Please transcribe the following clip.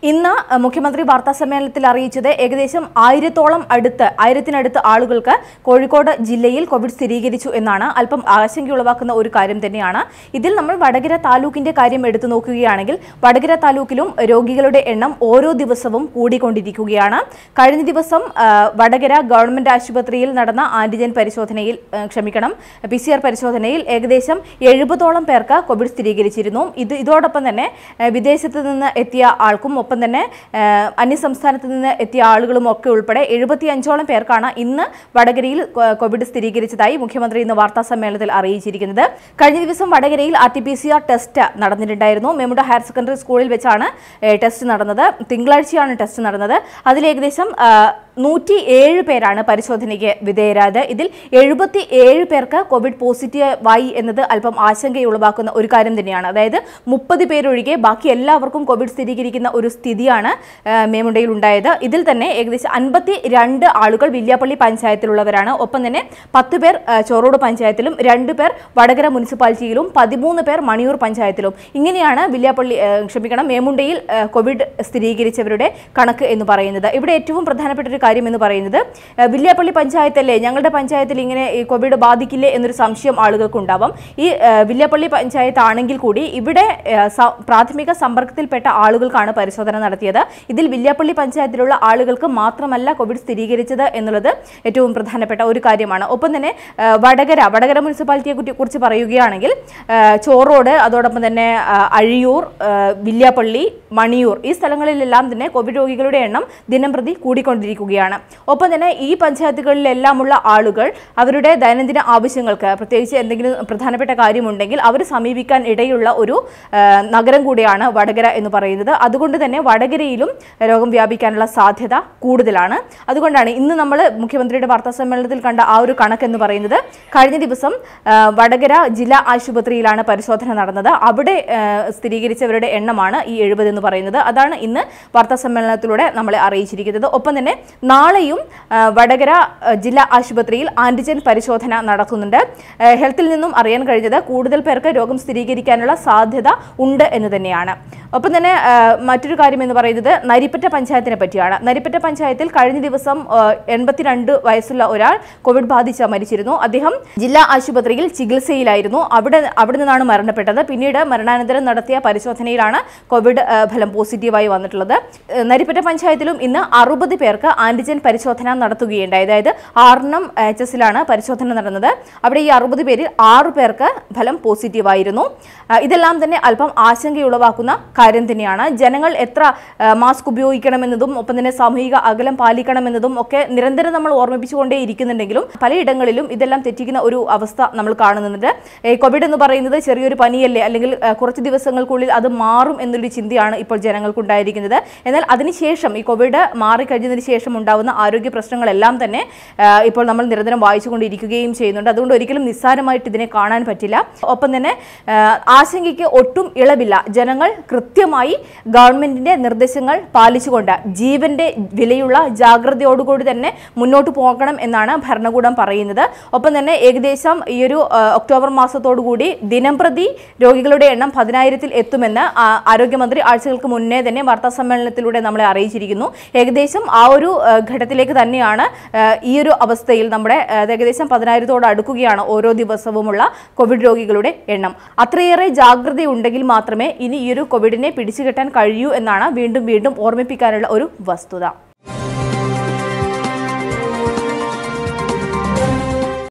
ഇന്ന് അഹ്, മുഖ്യമന്ത്രി വാർത്താ സമ്മേളനത്തിൽ അറിയിച്ചത് ഏകദേശം ആയിരത്തോളം അടുത്ത് ആയിരത്തിനടുത്ത് ആളുകൾക്ക് കോഴിക്കോട് ജില്ലയിൽ കോവിഡ് സ്ഥിരീകരിച്ചു എന്നാണ് അല്പം ആശങ്കയുളവാക്കുന്ന ഒരു കാര്യം തന്നെയാണ് ഇതിൽ നമ്മൾ വടകര താലൂക്കിന്റെ കാര്യം എടുത്തു നോക്കുകയാണെങ്കിൽ വടകര താലൂക്കിലും രോഗികളുടെ എണ്ണം ഓരോ ദിവസവും കൂടിക്കൊണ്ടിരിക്കുകയാണ് കഴിഞ്ഞ ദിവസം ആ, വടകര ഗവൺമെന്റ് ആശുപത്രിയിൽ നടന്ന ആന്റിജൻ പരിശോധനയിൽ ആ, ക്ഷമിക്കണം പി സി ആർ പരിശോധനയിൽ ഏകദേശം എഴുപതോളം പേർക്ക് കോവിഡ് സ്ഥിരീകരിച്ചിരുന്നു ഇത് ഇതോടൊപ്പം തന്നെ ആ, വിദേശത്ത് നിന്ന് എത്തിയ ആൾക്കും ഒപ്പം തന്നെ ആ, അന്യസംസ്ഥാനത്ത് നിന്ന് എത്തിയ ആളുകളും ഒക്കെ ഉൾപ്പെടെ എഴുപത്തി അഞ്ചോളം പേർക്കാണ് ഇന്ന് വടകരയിൽ കോ- കോവിഡ് സ്ഥിരീകരിച്ചതായി മുഖ്യമന്ത്രി ഇന്ന് വാർത്താ സമ്മേളനത്തിൽ അറിയിച്ചിരിക്കുന്നത് കഴിഞ്ഞ ദിവസം വടകരയിൽ R T P C R test നടന്നിട്ടുണ്ടായിരുന്നു മെമുഡ ഹയർ സെക്കൻഡറി സ്കൂളിൽ വെച്ചാണ് ഏ, ടെസ്റ്റ് നടന്നത് തിങ്കളാഴ്ചയാണ് ടെസ്റ്റ് നടന്നത് അതിൽ ഏകദേശം നൂറ്റി ഏഴ് പേരാണ് പരിശോധനയ്ക്ക് വിധേയരായത് ഇതിൽ എഴുപത്തി ഏഴ് പേർക്ക് കോവിഡ് പോസിറ്റീവായി എന്നത് അല്പം ആശങ്കയുളവാക്കുന്ന ഒരു കാര്യം തന്നെയാണ് അതായത് മുപ്പത് പേരൊഴികെ ബാക്കി എല്ലാവർക്കും കോവിഡ് സ്ഥിരീകരിക്കുന്ന ഒരു സ്ഥിതിയാണ് ആ, മേമുണ്ടയിൽ ഉണ്ടായത് ഇതിൽ തന്നെ ഏകദേശം അൻപത്തി രണ്ട് ആളുകൾ വില്യാപ്പള്ളി പഞ്ചായത്തിലുള്ളവരാണ് ഒപ്പം തന്നെ പത്ത് പേർ ആ, ചോറോട് പഞ്ചായത്തിലും രണ്ട് പേർ വടകര മുനിസിപ്പാലിറ്റിയിലും പതിമൂന്ന് പേർ മണിയൂർ പഞ്ചായത്തിലും ഇങ്ങനെയാണ് വില്യാപ്പള്ളി ആ, ക്ഷമിക്കണം മേമുണ്ടയിൽ ആ, കോവിഡ് സ്ഥിരീകരിച്ചവരുടെ കണക്ക് എന്ന് പറയുന്നത് ഇവിടെ ഏറ്റവും പ്രധാനപ്പെട്ട ഒരു കാര്യം എന്ന് പറയുന്നത് ആ, വില്യാപ്പള്ളി പഞ്ചായത്തല്ലേ ഞങ്ങളുടെ പഞ്ചായത്തിൽ ഇങ്ങനെ ഈ കോവിഡ് ബാധിക്കില്ലേ എന്നൊരു സംശയം ആളുകൾക്ക് ഉണ്ടാവാം ഈ ആ, വില്യാപ്പള്ളി പഞ്ചായത്ത് ആണെങ്കിൽ കൂടി ഇവിടെ ആ, സ- പ്രാഥമിക സമ്പർക്കത്തിൽപ്പെട്ട ആളുകൾക്കാണ് പരിശോധന നടത്തിയത് ഇതിൽ വില്യാപ്പള്ളി പഞ്ചായത്തിലുള്ള ആളുകൾക്ക് മാത്രമല്ല കോവിഡ് സ്ഥിരീകരിച്ചത് എന്നുള്ളത് ഏറ്റവും പ്രധാനപ്പെട്ട ഒരു കാര്യമാണ് ഒപ്പം തന്നെ ആ, വടകര വടകര മുനിസിപ്പാലിറ്റിയെ കുറ്റി- കുറിച്ച് പറയുകയാണെങ്കിൽ ആ, ചോറോട് അതോടൊപ്പം തന്നെ ആ, അഴിയൂർ ആ, വില്യാപ്പള്ളി മണിയൂർ ഈ സ്ഥലങ്ങളിലെല്ലാം തന്നെ കോവിഡ് രോഗികളുടെ എണ്ണം ദിനം പ്രതി കൂടിക്കൊണ്ടിരിക്കുകയാണ് ഒപ്പം തന്നെ ഈ പഞ്ചായത്തുകളിലെല്ലാമുള്ള ആളുകൾ അവരുടെ ദൈനംദിന ആവശ്യങ്ങൾക്ക് പ്രത്യേകിച്ച് എന്തെങ്കിലും പ്രധാനപ്പെട്ട കാര്യമുണ്ടെങ്കിൽ അവർ സമീപിക്കാൻ ഇടയുള്ള ഒരു ആ, നഗരം കൂടിയാണ് വടകര എന്ന് പറയുന്നത് അതുകൊണ്ട് തന്നെ വടകരയിലും രോഗം വ്യാപിക്കാനുള്ള സാധ്യത കൂടുതലാണ് അതുകൊണ്ടാണ് ഇന്ന് നമ്മൾ മുഖ്യമന്ത്രിയുടെ വാർത്താ സമ്മേളനത്തിൽ കണ്ട ആ ഒരു കണക്ക് എന്ന് പറയുന്നത് കഴിഞ്ഞ ദിവസം ആ, വടകര ജില്ലാ ആശുപത്രിയിലാണ് പരിശോധന നടന്നത് അവിടെ ആ, സ്ഥിരീകരിച്ചവരുടെ എണ്ണമാണ് ഈ എഴുപത് എന്ന് പറയുന്നത് അതാണ് ഇന്ന് വാർത്താ സമ്മേളനത്തിലൂടെ നമ്മളെ അറിയിച്ചിരിക്കുന്നത് ഒപ്പം തന്നെ നാളെയും ആ, വടകര ആ, ജില്ലാ ആശുപത്രിയിൽ ആന്റിജൻ പരിശോധന നടക്കുന്നുണ്ട് ആ, ഹെൽത്തിൽ നിന്നും അറിയാൻ കഴിഞ്ഞത് കൂടുതൽ പേർക്ക് രോഗം സ്ഥിരീകരിക്കാനുള്ള സാധ്യത ഉണ്ട് എന്ന് തന്നെയാണ് ഒപ്പം തന്നെ ആ, മറ്റൊരു കാര്യം എന്ന് പറയുന്നത് നരിപ്പറ്റ പഞ്ചായത്തിനെ പറ്റിയാണ് നരിപ്പറ്റ പഞ്ചായത്തിൽ കഴിഞ്ഞ ദിവസം ആ, എൺപത്തിരണ്ട് വയസ്സുള്ള ഒരാൾ കോവിഡ് ബാധിച്ച് മരിച്ചിരുന്നു അദ്ദേഹം ജില്ലാ ആശുപത്രിയിൽ ചികിത്സയിലായിരുന്നു അവിടെ അവിടെ നിന്നാണ് മരണപ്പെട്ടത് പിന്നീട് മരണാനന്തരം നടത്തിയ പരിശോധനയിലാണ് കോവിഡ് ആ, ഫലം പോസിറ്റീവായി വന്നിട്ടുള്ളത് ഏഹ് നരിപ്പറ്റ പഞ്ചായത്തിലും ഇന്ന് അറുപത് പേർക്ക് ആന്റിജൻ പരിശോധന നടത്തുകയുണ്ടായി അതായത് ആറിനം എച്ച് എസിലാണ് പരിശോധന നടന്നത് അവിടെ ഈ അറുപത് പേരിൽ ആറു പേർക്ക് ഫലം പോസിറ്റീവായിരുന്നു ആ, ഇതെല്ലാം തന്നെ അല്പം ആശങ്കയുളവാക്കുന്ന കാര്യം തന്നെയാണ് ജനങ്ങൾ എത്ര ആ, മാസ്ക് ഉപയോഗിക്കണമെന്നതും ഒപ്പം തന്നെ സാമൂഹിക അകലം പാലിക്കണമെന്നതും ഒക്കെ നിരന്തരം നമ്മൾ ഓർമ്മിപ്പിച്ചുകൊണ്ടേ ഇരിക്കുന്നുണ്ടെങ്കിലും പലയിടങ്ങളിലും ഇതെല്ലാം തെറ്റിക്കുന്ന ഒരു അവസ്ഥ നമ്മൾ കാണുന്നുണ്ട് ഏ, കോവിഡ് എന്ന് പറയുന്നത് ചെറിയൊരു പനിയല്ലേ അല്ലെങ്കിൽ ആ, കുറച്ച് ദിവസങ്ങൾക്കുള്ളിൽ അത് മാറും എന്നൊരു ചിന്തയാണ് ഇപ്പോൾ ജനങ്ങൾക്കുണ്ടായിരിക്കുന്നത് എന്നാൽ അതിനുശേഷം ഈ കോവിഡ് മാറിക്കഴിഞ്ഞതിന് ശേഷം ഉണ്ടാകുന്ന ആരോഗ്യ പ്രശ്നങ്ങളെല്ലാം തന്നെ ആ, ഇപ്പോൾ നമ്മൾ നിരന്തരം വായിച്ചുകൊണ്ടിരിക്കുകയും ചെയ്യുന്നുണ്ട് അതുകൊണ്ട് ഒരിക്കലും നിസ്സാരമായിട്ട് ഇതിനെ കാണാൻ പറ്റില്ല ഒപ്പം തന്നെ ആ, ആശങ്കയ്ക്ക് ഒട്ടും ഇളവില്ല ജനങ്ങൾ കൃത്യമായി ഗവൺമെന്റിന്റെ നിർദ്ദേശങ്ങൾ പാലിച്ചുകൊണ്ട് ജീവന്റെ വിലയുള്ള ജാഗ്രതയോടുകൂടി തന്നെ മുന്നോട്ട് പോകണം എന്നാണ് ഭരണകൂടം പറയുന്നത് ഒപ്പം തന്നെ ഏകദേശം ഈ ഒരു ആ, ഒക്ടോബർ മാസത്തോടുകൂടി ദിനംപ്രതി രോഗികളുടെ എണ്ണം പതിനായിരത്തിൽ എത്തുമെന്ന് ആ, ആരോഗ്യമന്ത്രി ആഴ്ചകൾക്ക് മുന്നേ തന്നെ വാർത്താ സമ്മേളനത്തിലൂടെ നമ്മളെ അറിയിച്ചിരിക്കുന്നു ഏകദേശം ആ ഒരു ആ, ഘട്ടത്തിലേക്ക് തന്നെയാണ് ആ, ഈ ഒരു അവസ്ഥയിൽ നമ്മുടെ ആ, അത് ഏകദേശം പതിനായിരത്തോട് അടുക്കുകയാണ് ഓരോ ദിവസവുമുള്ള കോവിഡ് രോഗികളുടെ എണ്ണം അത്രയേറെ ജാഗ്രതയുണ്ടെങ്കിൽ മാത്രമേ ഇനി ഈ ഒരു കോവിഡിനെ പിടിച്ചുകെട്ടാൻ കഴിയൂ എന്നാണ് വീണ്ടും വീണ്ടും ഓർമ്മിപ്പിക്കാനുള്ള ഒരു വസ്തുത